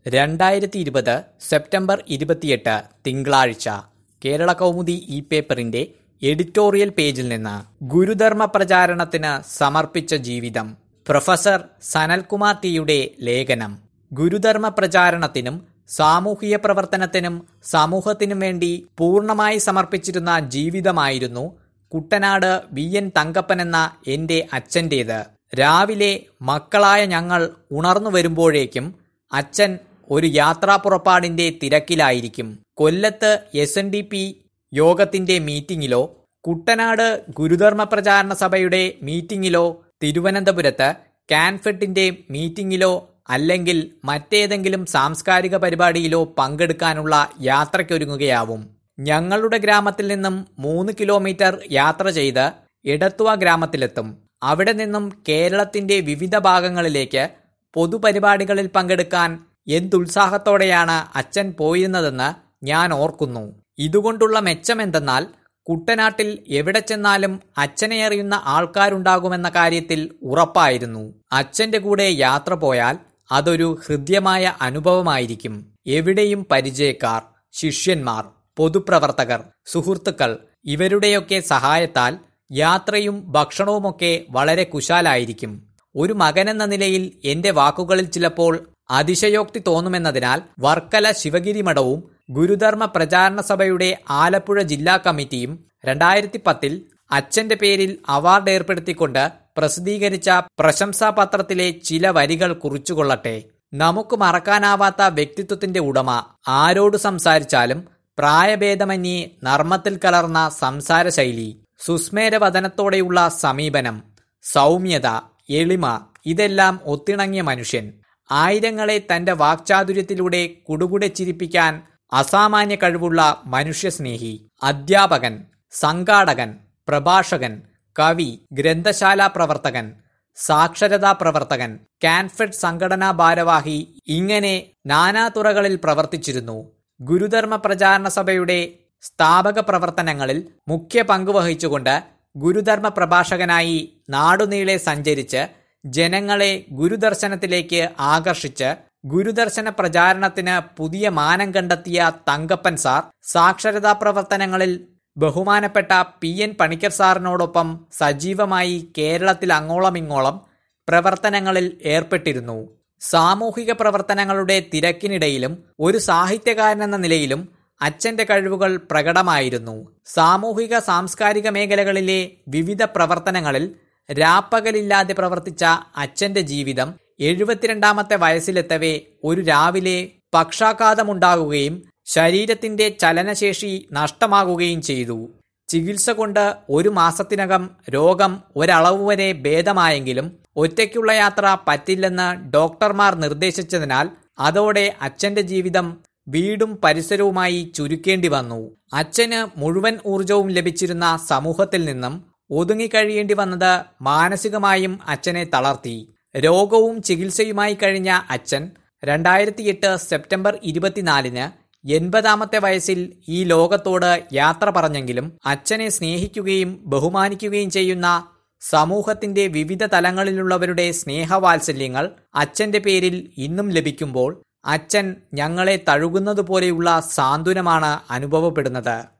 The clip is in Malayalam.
രണ്ടായിരത്തി ഇരുപത് സെപ്റ്റംബർ ഇരുപത്തിയെട്ട് തിങ്കളാഴ്ച കേരള കൗമുദി ഈ പേപ്പറിന്റെ എഡിറ്റോറിയൽ പേജിൽ നിന്ന് ഗുരുധർമ്മ പ്രചാരണത്തിന് സമർപ്പിച്ച ജീവിതം പ്രൊഫസർ സനൽകുമാർ ടിയുടെ ലേഖനം ഗുരുധർമ്മ പ്രചാരണത്തിനും സാമൂഹിക പ്രവർത്തനത്തിനും സമൂഹത്തിനും വേണ്ടി പൂർണ്ണമായി സമർപ്പിച്ചിരുന്ന ജീവിതമായിരുന്നു കുട്ടനാട് വി എൻ തങ്കപ്പൻ എന്ന എന്റെ അച്ഛൻ്റേത് രാവിലെ മക്കളായ ഞങ്ങൾ ഉണർന്നു വരുമ്പോഴേക്കും അച്ഛൻ ഒരു യാത്രാ പുറപ്പാടിന്റെ തിരക്കിലായിരിക്കും കൊല്ലത്ത് എസ് എൻ ഡി പി യോഗത്തിന്റെ മീറ്റിംഗിലോ കുട്ടനാട് ഗുരുധർമ്മ പ്രചാരണ സഭയുടെ മീറ്റിംഗിലോ തിരുവനന്തപുരത്ത് കാൻഫെഡിന്റെ മീറ്റിംഗിലോ അല്ലെങ്കിൽ മറ്റേതെങ്കിലും സാംസ്കാരിക പരിപാടിയിലോ പങ്കെടുക്കാനുള്ള യാത്രയ്ക്കൊരുങ്ങുകയാവും ഞങ്ങളുടെ ഗ്രാമത്തിൽ നിന്നും മൂന്ന് കിലോമീറ്റർ യാത്ര ചെയ്ത് എടത്തുവ ഗ്രാമത്തിലെത്തും അവിടെ നിന്നും കേരളത്തിന്റെ വിവിധ ഭാഗങ്ങളിലേക്ക് പൊതുപരിപാടികളിൽ പങ്കെടുക്കാൻ എന്തുത്സാഹത്തോടെയാണ് അച്ഛൻ പോയിരുന്നതെന്ന് ഞാൻ ഓർക്കുന്നു ഇതുകൊണ്ടുള്ള മെച്ചമെന്തെന്നാൽ കുട്ടനാട്ടിൽ എവിടെ ചെന്നാലും അച്ഛനെ അറിയുന്ന ആൾക്കാരുണ്ടാകുമെന്ന കാര്യത്തിൽ ഉറപ്പായിരുന്നു അച്ഛന്റെ കൂടെ യാത്ര പോയാൽ അതൊരു ഹൃദ്യമായ അനുഭവമായിരിക്കും എവിടെയും പരിചയക്കാർ ശിഷ്യന്മാർ പൊതുപ്രവർത്തകർ സുഹൃത്തുക്കൾ ഇവരുടെയൊക്കെ സഹായത്താൽ യാത്രയും ഭക്ഷണവുമൊക്കെ വളരെ കുശാലായിരിക്കും ഒരു മകനെന്ന നിലയിൽ എന്റെ വാക്കുകളിൽ ചിലപ്പോൾ അതിശയോക്തി തോന്നുമെന്നതിനാൽ വർക്കല ശിവഗിരി മഠവും ഗുരുധർമ്മ പ്രചാരണ സഭയുടെ ആലപ്പുഴ ജില്ലാ കമ്മിറ്റിയും രണ്ടായിരത്തി പത്തിൽ അച്ഛന്റെ പേരിൽ അവാർഡ് ഏർപ്പെടുത്തിക്കൊണ്ട് പ്രസിദ്ധീകരിച്ച പ്രശംസാപത്രത്തിലെ ചില വരികൾ കുറിച്ചുകൊള്ളട്ടെ നമുക്ക് മറക്കാനാവാത്ത വ്യക്തിത്വത്തിന്റെ ഉടമ ആരോട് സംസാരിച്ചാലും പ്രായഭേദമന്യേ നർമ്മത്തിൽ കലർന്ന സംസാര ശൈലി സുസ്മേരവദനത്തോടെയുള്ള സമീപനം സൗമ്യത എളിമ ഇതെല്ലാം ഒത്തിണങ്ങിയ മനുഷ്യൻ ആയിരങ്ങളെ തന്റെ വാക്ചാതുര്യത്തിലൂടെ കുടുകുടെ ചിരിപ്പിക്കാൻ അസാമാന്യ കഴിവുള്ള മനുഷ്യസ്നേഹി അധ്യാപകൻ സംഘാടകൻ പ്രഭാഷകൻ കവി ഗ്രന്ഥശാല പ്രവർത്തകൻ സാക്ഷരതാ പ്രവർത്തകൻ കാൻഫെഡ് സംഘടനാ ഭാരവാഹി ഇങ്ങനെ നാനാതുറകളിൽ പ്രവർത്തിച്ചിരുന്നു ഗുരുധർമ്മ പ്രചാരണ സഭയുടെ സ്ഥാപക പ്രവർത്തനങ്ങളിൽ മുഖ്യ പങ്കുവഹിച്ചുകൊണ്ട് ഗുരുധർമ്മ പ്രഭാഷകനായി നാടുനീളെ സഞ്ചരിച്ച് ജനങ്ങളെ ഗുരുദർശനത്തിലേക്ക് ആകർഷിച്ച് ഗുരുദർശന പ്രചാരണത്തിന് പുതിയ മാനം കണ്ടെത്തിയ തങ്കപ്പൻ സാർ സാക്ഷരതാ പ്രവർത്തനങ്ങളിൽ ബഹുമാനപ്പെട്ട പി എൻ പണിക്കർ സാറിനോടൊപ്പം സജീവമായി കേരളത്തിൽ അങ്ങോളമിങ്ങോളം പ്രവർത്തനങ്ങളിൽ ഏർപ്പെട്ടിരുന്നു സാമൂഹിക പ്രവർത്തനങ്ങളുടെ തിരക്കിനിടയിലും ഒരു സാഹിത്യകാരനെന്ന നിലയിലും അച്ഛന്റെ കഴിവുകൾ പ്രകടമായിരുന്നു സാമൂഹിക സാംസ്കാരിക മേഖലകളിലെ വിവിധ പ്രവർത്തനങ്ങളിൽ രാപ്പകലില്ലാതെ പ്രവർത്തിച്ച അച്ഛന്റെ ജീവിതം എഴുപത്തിരണ്ടാമത്തെ വയസ്സിലെത്തവേ ഒരു രാവിലെ പക്ഷാഘാതമുണ്ടാകുകയും ശരീരത്തിന്റെ ചലനശേഷി നഷ്ടമാകുകയും ചെയ്തു ചികിത്സ കൊണ്ട് ഒരു മാസത്തിനകം രോഗം ഒരളവ് വരെ ഭേദമായെങ്കിലും ഒറ്റയ്ക്കുള്ള യാത്ര പറ്റില്ലെന്ന് ഡോക്ടർമാർ നിർദ്ദേശിച്ചതിനാൽ അതോടെ അച്ഛന്റെ ജീവിതം വീടും പരിസരവുമായി ചുരുക്കേണ്ടി വന്നു അച്ഛന് മുഴുവൻ ഊർജവും ലഭിച്ചിരുന്ന സമൂഹത്തിൽ നിന്നും ഒതുങ്ങിക്കഴിയേണ്ടി വന്നത് മാനസികമായും അച്ഛനെ തളർത്തി രോഗവും ചികിത്സയുമായി കഴിഞ്ഞ അച്ഛൻ രണ്ടായിരത്തി എട്ട് സെപ്റ്റംബർ ഇരുപത്തിനാലിന് എൺപതാമത്തെ വയസ്സിൽ ഈ ലോകത്തോട് യാത്ര പറഞ്ഞെങ്കിലും അച്ഛനെ സ്നേഹിക്കുകയും ബഹുമാനിക്കുകയും ചെയ്യുന്ന സമൂഹത്തിന്റെ വിവിധ തലങ്ങളിലുള്ളവരുടെ സ്നേഹവാത്സല്യങ്ങൾ അച്ഛന്റെ പേരിൽ ഇന്നും ലഭിക്കുമ്പോൾ അച്ഛൻ ഞങ്ങളെ തഴുകുന്നതുപോലെയുള്ള സാന്ത്വനമാണ് അനുഭവപ്പെടുന്നത്